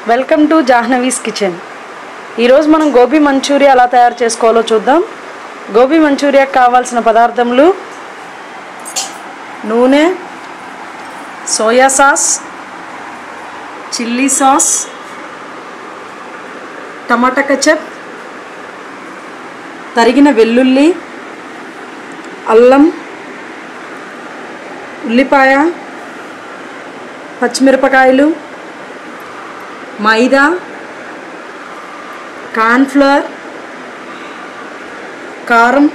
Welcome to జాహ్నవీస్ kitchen ఈరోజు మనం gobi Manchuria ఎలా తయారు చేసుకోవాలో చూద్దాం గోబీ మంచూరియాకి కావాల్సిన పదార్థములు నూనె సోయా సాస్ చిల్లీ సాస్ టమాటా కచప్ తరిగిన వెల్లుల్లి అల్లం ఉల్లిపాయ పచ్చిమిరపకాయలు మైదా కార్న్ఫ్లవర్ కారం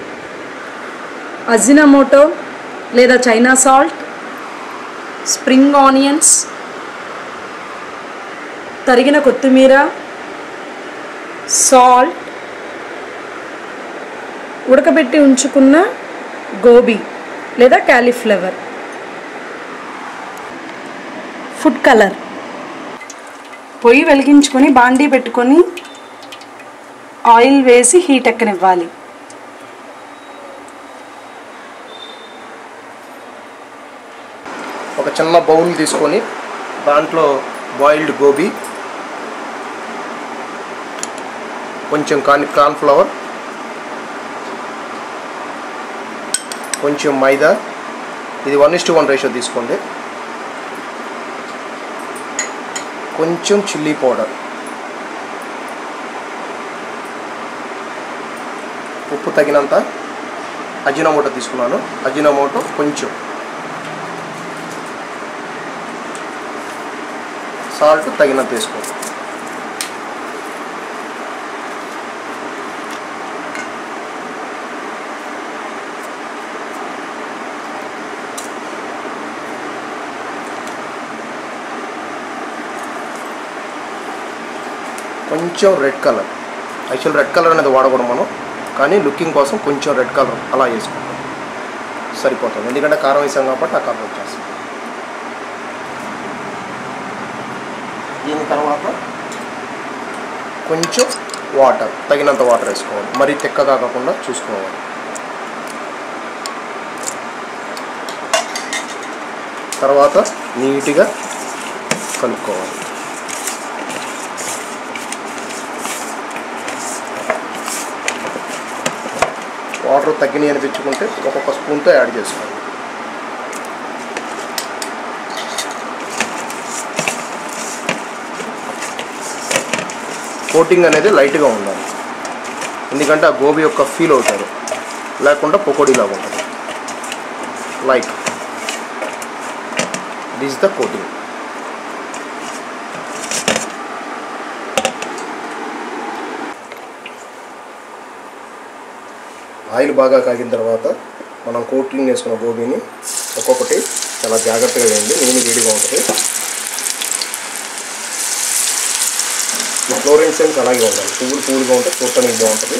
అజినమోటో లేదా చైనా సాల్ట్ స్ప్రింగ్ ఆనియన్స్ తరిగిన కొత్తిమీర సాల్ట్ ఉడకబెట్టి ఉంచుకున్న గోబీ లేదా క్యాలీఫ్లవర్ ఫుడ్ కలర్ పొయ్యి వెలిగించుకొని బాండీ పెట్టుకొని ఆయిల్ వేసి హీట్ ఎక్కనివ్వాలి ఒక చిన్న బౌల్ తీసుకొని దాంట్లో బాయిల్డ్ గోబీ కొంచెం కాని కార్న్ఫ్లవర్ కొంచెం మైదా ఇది one is to one ratio తీసుకోండి కొంచెం చిల్లీ పౌడర్ ఉప్పు తగినంత అజినమోటో తీసుకున్నాను అజినమోటో కొంచెం సాల్ట్ తగినంత వేసుకోండి కొంచెం red colour actual red colour అనేది వాడకూడదు మనం కానీ లుకింగ్ కోసం కొంచెం రెడ్ కలర్ అలా వేసుకుంటాం సరిపోతుంది ఎందుకంటే కారం వేసాం కాబట్టి ఆ కలర్ వచ్చేస్తుంది దీని తర్వాత కొంచెం వాటర్ తగినంత వాటర్ వేసుకోవాలి మరీ తిక్కగా కాకుండా చూసుకోవాలి తర్వాత నీట్గా కలుపుకోవాలి వాటర్ తగ్గినాయి అనిపించుకుంటే ఒక్కొక్క స్పూన్తో యాడ్ చేసుకోవాలి కోటింగ్ అనేది లైట్గా ఉండాలి ఎందుకంటే ఆ గోబీ యొక్క ఫీల్ అవుతారు లేకుండా పకోడీలాగా ఉంటుంది like this the coating oil బాగా కాగిన తర్వాత మనం కోటింగ్ వేసుకున్న గోబీని ఒక్కొక్కటి చాలా జాగ్రత్తగా వేయండి నూనె వేడిగా ఉంటుంది ఈ ఫ్లోరెన్స్ సెన్స్ అలాగే ఉండాలి పువ్వులు పువ్వులుగా ఉంటే చూడటానికి బాగుంటుంది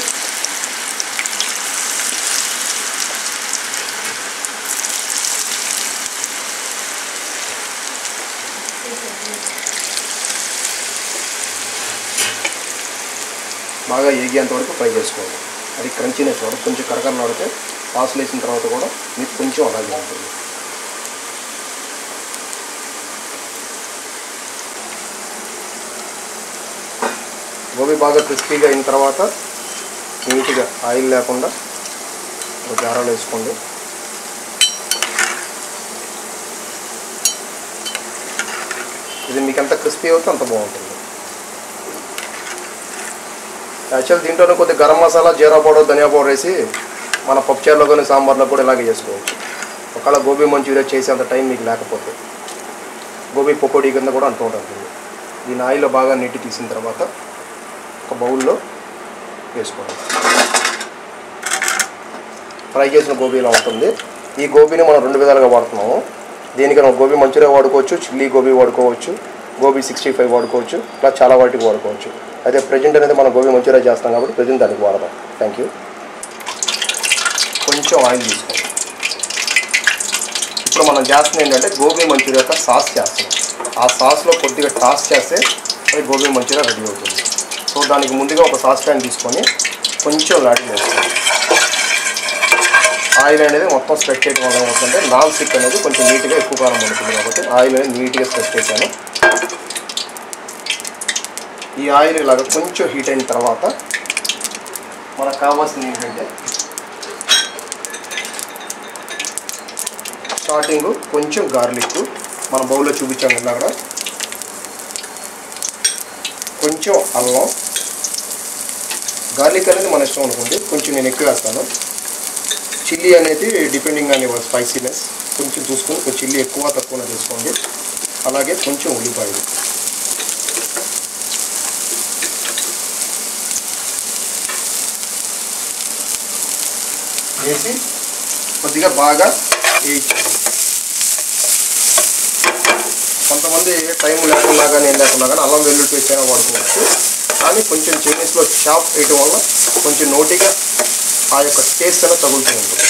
బాగా ఏగేంత వరకు ఫ్రై చేసుకోవాలి అది క్రంచీనెస్ వాడు కొంచెం కరకరలాడితే పాసులు వేసిన తర్వాత కూడా మీకు కొంచెం అలాగే ఉంటుంది గోబీ బాగా క్రిస్పీగా అయిన తర్వాత నీట్గా ఆయిల్ లేకుండా ఒక జారాలు వేసుకోండి ఇది మీకు ఎంత క్రిస్పీ అవుతే అంత బాగుంటుంది యాక్చువల్ దీంట్లోనే కొద్దిగా గరం మసాలా జీరా పౌడర్ ధనియా పౌడర్ వేసి మన పప్పుచారులో కానీ సాంబార్లో కూడా ఇలాగే చేసుకోవచ్చు ఒకవేళ గోబీ మంచూరియా చేసేంత టైం మీకు లేకపోతే గోబీ పకోడీ కింద కూడా అంటూ ఉంటుంది దీని ఆయిల్లో బాగా నీటి తీసిన తర్వాత ఒక బౌల్లో వేసుకోండి ఫ్రై చేసిన గోబీ ఇలా ఉంటుంది ఈ గోబీని మనం రెండు విధాలుగా వాడుతున్నాము దీనికైనా గోబీ మంచూరియా వాడుకోవచ్చు చిల్లీ గోబీ వాడుకోవచ్చు గోబీ సిక్స్టీ ఫైవ్ వాడుకోవచ్చు ఇలా చాలా వాటికి వాడుకోవచ్చు అయితే ప్రజెంట్ అనేది మనం గోబీ మంచూరియా చేస్తాం కాబట్టి ప్రజెంట్ దానికి వాడదాం థ్యాంక్ యూ కొంచెం ఆయిల్ తీసుకోండి ఇప్పుడు మనం చేస్తుంది ఏంటంటే గోబీ మంచూరియా యొక్క సాస్ చేస్తాం ఆ సాస్లో కొద్దిగా టాస్ చేస్తే అది గోబీ మంచూరియా రెడీ అవుతుంది సో దానికి ముందుగా ఒక సాస్ ప్యాన్ తీసుకొని కొంచెం లాంటి వేసుకోండి ఆయిల్ అనేది మొత్తం స్ప్రెడ్ చేయడం వల్ల ఏమవుతుందంటే నాన్ స్టిక్ అనేది కొంచెం నీట్గా ఎక్కువ కారం ఉంటుంది కాబట్టి ఆయిల్ అనేది నీట్గా స్ప్రెడ్ చేశాను ఈ ఆయిల్ ఇలాగ కొంచెం హీట్ అయిన తర్వాత మనకు కావాల్సింది ఏంటంటే స్టార్టింగ్ కొంచెం గార్లిక్ మన బౌల్లో చూపించాము ఇందాక కొంచెం అల్లం గార్లిక్ అనేది మన ఇష్టం అనుకోండి కొంచెం నేను ఎక్కువ వేస్తాను చిల్లీ అనేది డిపెండింగ్ ఆన్ యువర్ స్పైసీనెస్ కొంచెం చూసుకొని కొంచెం చిల్లీ ఎక్కువ తక్కువ తీసుకోండి అలాగే కొంచెం ఉల్లిపాయలు వేసి కొద్దిగా బాగా వేయించాలి కొంతమంది టైం లేకుండా కానీ ఏం లేకుండా కానీ అల్లం వెల్లుల్లి పేస్ట్ అయినా వాడుకోవచ్చు కానీ కొంచెం చైనీస్లో షాప్ వేయటం వల్ల కొంచెం నోటిగా ఆ యొక్క టేస్ట్ అనేది తగులుతూ ఉంటుంది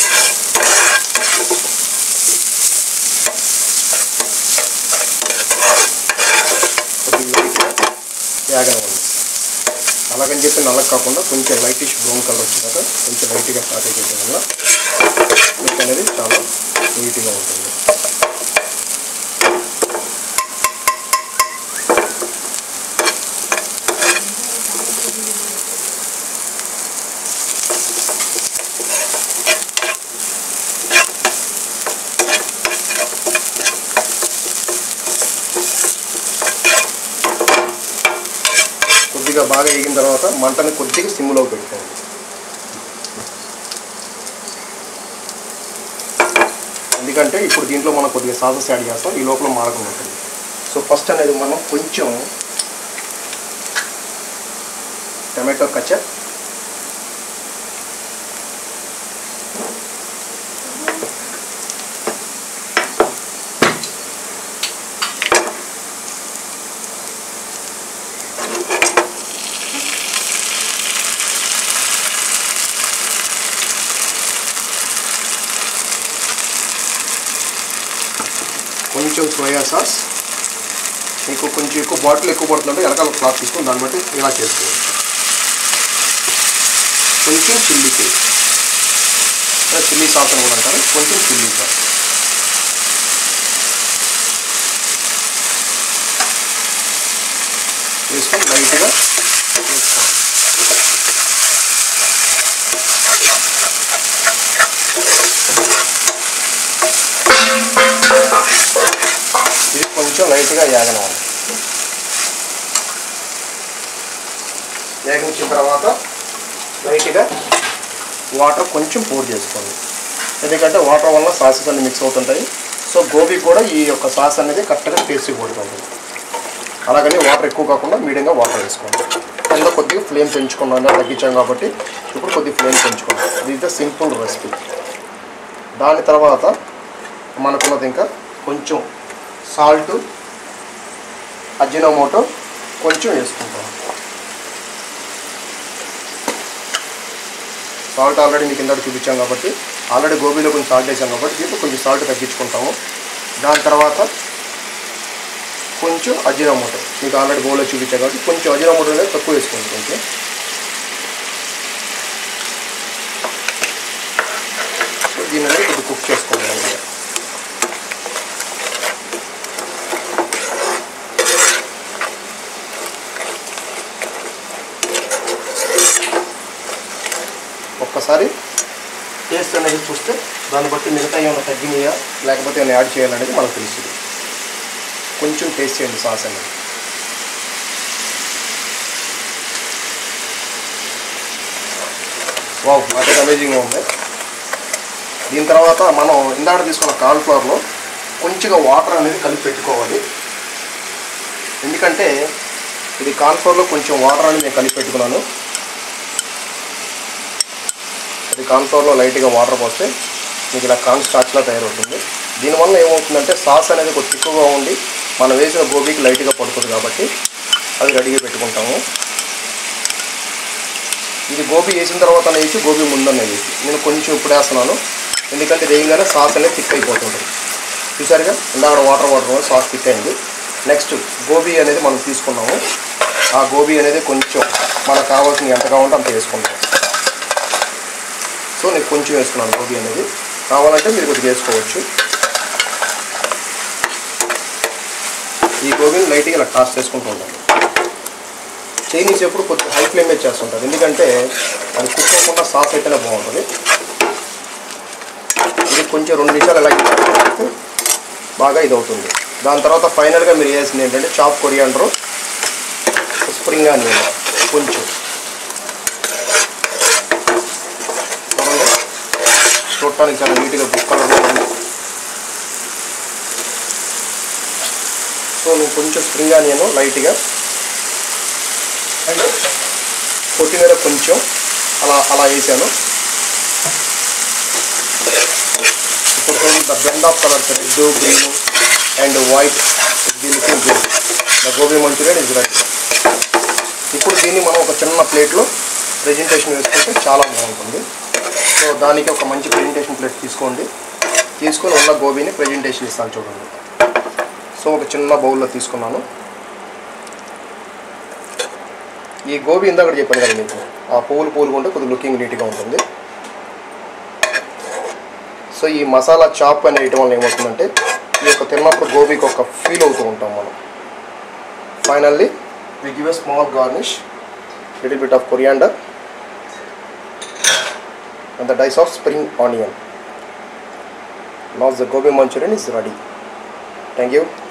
కొద్దిగా లైట్గా వేగనివ్వండి అలాగని చెప్పి నల్లగా కాకుండా కొంచెం లైటిష్ బ్రౌన్ కలర్ వచ్చినాక కొంచెం లైట్గా స్టార్ట్ చేయడం వల్ల మీకు అనేది చాలా నీట్గా ఉంటుంది కొద్దిగా బాగా వేగిన తర్వాత మంటని కొద్దిగా సిమ్లో పెట్టుకోండి ఎందుకంటే ఇప్పుడు దీంట్లో మనం కొద్దిగా సాసెస్ యాడ్ చేస్తాం ఈ లోపల మాడకుండా ఉంటుంది సో ఫస్ట్ అనేది మనం కొంచెం టమాటో కచ్చప్ కొంచెం సోయా సాస్ మీకు కొంచెం ఎక్కువ బాటిల్ ఎక్కువ పడుతుందంటే వెనకాల క్లాత్ తీసుకొని దాన్ని బట్టి ఇలా చేసుకోవచ్చు కొంచెం చిల్లీ పేస్ట్ చిల్లీ సాస్ అని కూడా అంటారు కొంచెం చిల్లీ సాస్ వేసుకొని లైట్గా వేసుకోవాలి ఇది కొంచెం లైట్గా యాగనాలి వేగించిన తర్వాత లైట్గా వాటర్ కొంచెం పోర్ చేసుకోండి ఎందుకంటే వాటర్ వల్ల సాసెస్ అన్ని మిక్స్ అవుతుంటాయి సో గోబీ కూడా ఈ యొక్క సాస్ అనేది కరెక్ట్గా టేస్టీ పడుతుంది అలాగని వాటర్ ఎక్కువ కాకుండా మీడియంగా వాటర్ వేసుకోండి కింద కొద్దిగా ఫ్లేమ్ పెంచుకున్నాను తగ్గించాం కాబట్టి ఇప్పుడు కొద్దిగా ఫ్లేమ్ పెంచుకోండి ఇది ద సింపుల్ రెసిపీ దాని తర్వాత మనకున్నది ఇంకా కొంచెం సాల్ట్ అజినోమోటో కొంచెం వేసుకుంటాం సాల్ట్ ఆల్రెడీ మీకు కింద చూపించాం కాబట్టి ఆల్రెడీ గోబీలో కొంచెం సాల్ట్ వేసాం కాబట్టి దీంట్లో కొంచెం సాల్ట్ తగ్గించుకుంటాము దాని తర్వాత కొంచెం అజినోమోటో మీకు ఆల్రెడీ బౌల్లో చూపించాం కాబట్టి కొంచెం అజినోమోటో అనేది తక్కువ వేసుకోండి కొంచెం సో దీని అనేది కొద్దిగా కుక్ చేసుకోండి అలాగే. ఒక్కసారి టేస్ట్ అనేది చూస్తే దాన్ని బట్టి మిగతా ఏమైనా తగ్గినాయా లేకపోతే ఏమైనా యాడ్ చేయాలనేది మనకు తెలుస్తుంది కొంచెం టేస్ట్ చేయండి సాస్ అనేది వావ్ నాకైతే అమేజింగ్గా ఉంది దీని తర్వాత మనం ఇందాక తీసుకున్న కార్న్ఫ్లవర్లో కొంచెంగా వాటర్ అనేది కలిపి పెట్టుకోవాలి ఎందుకంటే ఇది కార్న్ఫ్లవర్లో కొంచెం వాటర్ అనేది నేను కలిపి పెట్టుకున్నాను అది కార్న్ఫ్లవర్లో లైట్గా వాటర్ పోస్తే మీకు ఇలా కార్న్ స్టార్చ్లా తయారవుతుంది దీనివల్ల ఏమవుతుందంటే సాస్ అనేది కొంచెం ఎక్కువగా ఉండి మనం వేసిన గోబీకి లైట్గా పడుతుంది కాబట్టి అది రెడీగా పెట్టుకుంటాము ఇది గోబీ వేసిన తర్వాత వేసి గోబీ ముందన్న వేసి నేను కొంచెం ఇప్పుడు వేస్తున్నాను ఎందుకంటే ఇది వేయగానే సాస్ అనేది థిక్ అయిపోతుంది చూసారుగా ఇందాక వాటర్ వాటర్ వల్ల సాస్ థిక్ అయింది నెక్స్ట్ గోబీ అనేది మనం తీసుకున్నాము ఆ గోబీ అనేది కొంచెం మనకు కావాల్సిన ఎంత కావాలంటే అంత వేసుకుంటాం సో నేను కొంచెం వేసుకున్నాను గోబీ అనేది కావాలంటే మీరు కొద్దిగా వేసుకోవచ్చు ఈ గోబీని లైట్గా ఇలా టాస్ చేసుకుంటూ ఉండాలి చైనీస్ ఎప్పుడు కొంచెం హై ఫ్లేమ్ మీద చేస్తుంటారు ఎందుకంటే అది కుక్కకుండా సాస్ అయితేనే బాగుంటుంది ఇది కొంచెం రెండు నిమిషాలు ఎలా చేస్తే బాగా ఇది అవుతుంది దాని తర్వాత ఫైనల్గా మీరు వేసింది ఏంటంటే చాప్ కొరియాండరు స్ప్రింగ్ ఆనియన్ కొంచెం చూడండి చూడటానికి చాలా నీట్గా బుక్ కలర్లో ఉంది సో నేను కొంచెం స్ప్రింగ్ ఆనియన్ లైట్గా అండ్ కొత్తిమీర కొంచెం అలా అలా వేసాను ఇప్పుడు చూడండి the blend of colours red green and white ఇది looking good the gobi Manchurian is ready ఇప్పుడు దీన్ని మనం ఒక చిన్న ప్లేట్లో ప్రెజెంటేషన్ వేసుకుంటే చాలా బాగుంటుంది సో దానికి ఒక మంచి ప్రెజెంటేషన్ ప్లేట్ తీసుకోండి తీసుకొని ఉన్న గోబీని ప్రెజెంటేషన్ ఇస్తాను చూడండి సో ఒక చిన్న బౌల్లో తీసుకున్నాను ఈ గోబీ ఇందాక చెప్పాను కదా మీకు ఆ పువ్వులు పువ్వులు ఉంటే కొద్దిగా లుకింగ్ నీట్గా ఉంటుంది సో ఈ మసాలా చాప్ అనే వేయటం వల్ల ఏమవుతుందంటే ఈ యొక్క తిన్నప్పుడు గోబీకి ఒక ఫీల్ అవుతూ ఉంటాం మనం finally we give a small garnish little bit of coriander and the dice of spring onion. Now the gobi manchurian is ready. Thank you.